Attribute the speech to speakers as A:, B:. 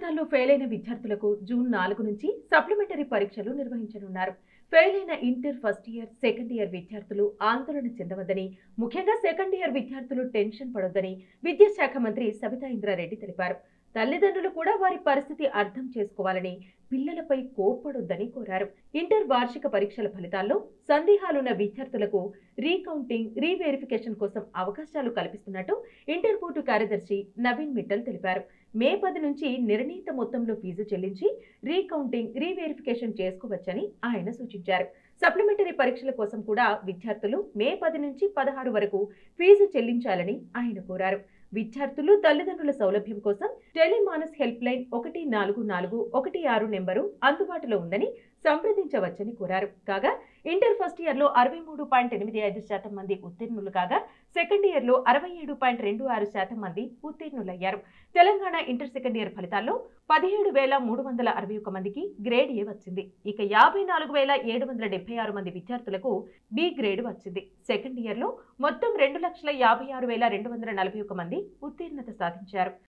A: ఫలితాల్లో ఫెయిల్ అయిన విద్యార్థులకు జూన్ నాలుగు నుంచి సప్లిమెంటరీ పరీక్షలు నిర్వహించనున్నారు ఫెయిల్ అయిన inter first year second year విద్యార్థులు ఆందోళన చెందవద్దని ముఖ్యంగా సెకండ్ ఇయర్ విద్యార్థులు టెన్షన్ పడొద్దని విద్యాశాఖ మంత్రి సబితా ఇంద్రారెడ్డి తెలిపారు తల్లిదండ్రులు కూడా వారి పరిస్థితి అర్థం చేసుకోవాలని పిల్లలపై కోప్పడొద్దని కోరారు ఇంటర్ వార్షిక పరీక్షల ఫలితాల్లో సందేహాలున్న విద్యార్థులకు రీకౌంటింగ్ రీవెరిఫికేషన్ కోసం అవకాశాలు కల్పిస్తున్నట్టు ఇంటర్ బోర్డు కార్యదర్శి నవీన్ మిట్టల్ తెలిపారు మే పది నుంచి నిర్ణీత మొత్తంలో ఫీజు చెల్లించి రీకౌంటింగ్ రీవెరిఫికేషన్ చేసుకోవచ్చని ఆయన సూచించారు సప్లిమెంటరీ పరీక్షల కోసం కూడా విద్యార్థులు మే పది నుంచి పదహారు వరకు ఫీజు చెల్లించాలని ఆయన కోరారు విద్యార్థులు తల్లిదండ్రుల సౌలభ్యం కోసం టెలిమానస్ హెల్ప్ లైన్ ఒకటి నాలుగు నాలుగు ఒకటి ఆరు నెంబరు అందుబాటులో ఉందని సంప్రదించవచ్చని కోరారు కాగా ఇంటర్ ఫస్ట్ ఇయర్ లో అరవై మూడు పాయింట్ ఎనిమిది ఐదు శాతం మంది ఉత్తీర్ణులు కాగా సెకండ్ ఇయర్ లో అరవై ఏడు పాయింట్ రెండు ఆరు శాతం మంది ఉత్తీర్ణులయ్యారు తెలంగాణ ఇంటర్ సెకండ్ ఇయర్ ఫలితాల్లో పదిహేడు వేల మూడు వందల అరవై ఒక మందికి గ్రేడ్ ఏ వచ్చింది ఇక యాభై నాలుగు వేల ఏడు వందల డెబ్బై ఆరు మంది విద్యార్థులకు బి గ్రేడ్ వచ్చింది సెకండ్ ఇయర్ లో మొత్తం రెండు లక్షల యాభై ఆరు వేల రెండు వందల నలభై ఒక మంది ఉత్తీర్ణత సాధించారు